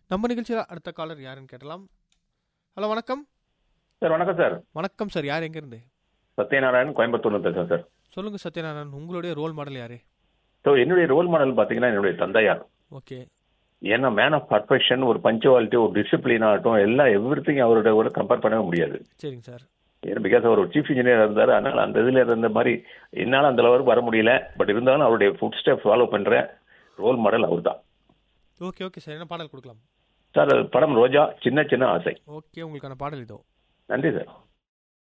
நம்ம நிகழ்ச்சியில் அடுத்த காலர் யாருன்னு கேட்டலாம் ஹலோ வணக்கம் சார் வணக்கம் சார் வணக்கம் சார் யார் எங்கேருந்து சத்யநாராயணன் கோயம்புத்தூர்ல பேசுறேன் சார் சொல்லுங்கள் சத்யநாராயணன் உங்களுடைய ரோல் மாடல் யாரு ஸோ என்னுடைய ரோல் மாடல் பார்த்தீங்கன்னா என்னுடைய தந்தையார் ஓகே ஏன்னா மேன் ஆஃப் பர்ஃபெக்ஷன் ஒரு பஞ்சுவாலிட்டி ஒரு டிசிப்ளின் ஆகட்டும் எல்லாம் எவ்ரி அவரோட கூட கம்பேர் பண்ணவே முடியாது சரிங்க சார் ஏன்னா பிகாஸ் அவர் ஒரு சீஃப் இன்ஜினியர் இருந்தார் அதனால அந்த இதில் இருந்த மாதிரி என்னால் அந்த லெவலுக்கு வர முடியல பட் இருந்தாலும் அவருடைய ஃபுட் ஸ்டெப் ஃபாலோ பண்ணுற ரோல் மாடல் அவர் தான் ஓகே ஓகே சார் என்ன பாடல் கொடுக்கலாம் சார் அது படம் ரோஜா சின்ன சின்ன ஆசை ஓகே உங்களுக்கான பாடல் இதோ நன்றி சார்